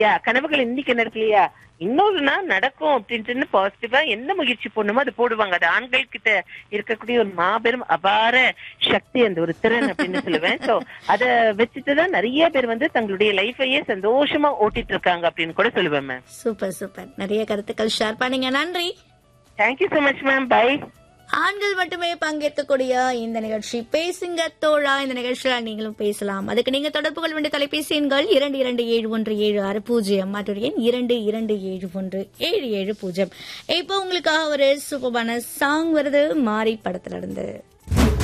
யா கனவுகள் இன்னைக்கு நடக்கலையா இன்னொரு நாள் நடக்கும் அப்படின்ட்டு பாசிட்டிவா என்ன முயற்சி பண்ணுமோ அது போடுவாங்க அது ஆண்கள் கிட்ட இருக்கக்கூடிய ஒரு மாபெரும் அபார சக்தி அந்த ஒரு திறன் அப்படின்னு சொல்லுவேன் சோ அத வச்சுட்டுதான் நிறைய பேர் வந்து தங்களுடைய லைஃபையே சந்தோஷமா ஓட்டிட்டு இருக்காங்க அப்படின்னு கூட சொல்லுவேன் மேம் சூப்பர் சூப்பர் நிறைய கருத்துக்கள் ஷேர் பண்ணீங்க நன்றி thank you so much ma'am bye ஆண்கள் மட்டுமே பங்கேற்கக்கூடிய இந்த நிகழ்ச்சி பேசுங்க தோழா இந்த நிகழ்ச்சியில நீங்களும் பேசலாம் அதுக்கு நீங்க தொடர்பு கொள்ள வேண்டிய தொலைபேசி எண்கள் இரண்டு இரண்டு ஏழு ஒன்று ஏழு ஆறு பூஜ்ஜியம் மற்றொரு எண் இரண்டு இரண்டு ஏழு ஒன்று ஏழு ஏழு பூஜ்ஜியம் இப்போ உங்களுக்காக ஒரு சூப்பரான சாங் வருது மாறி படத்துல இருந்து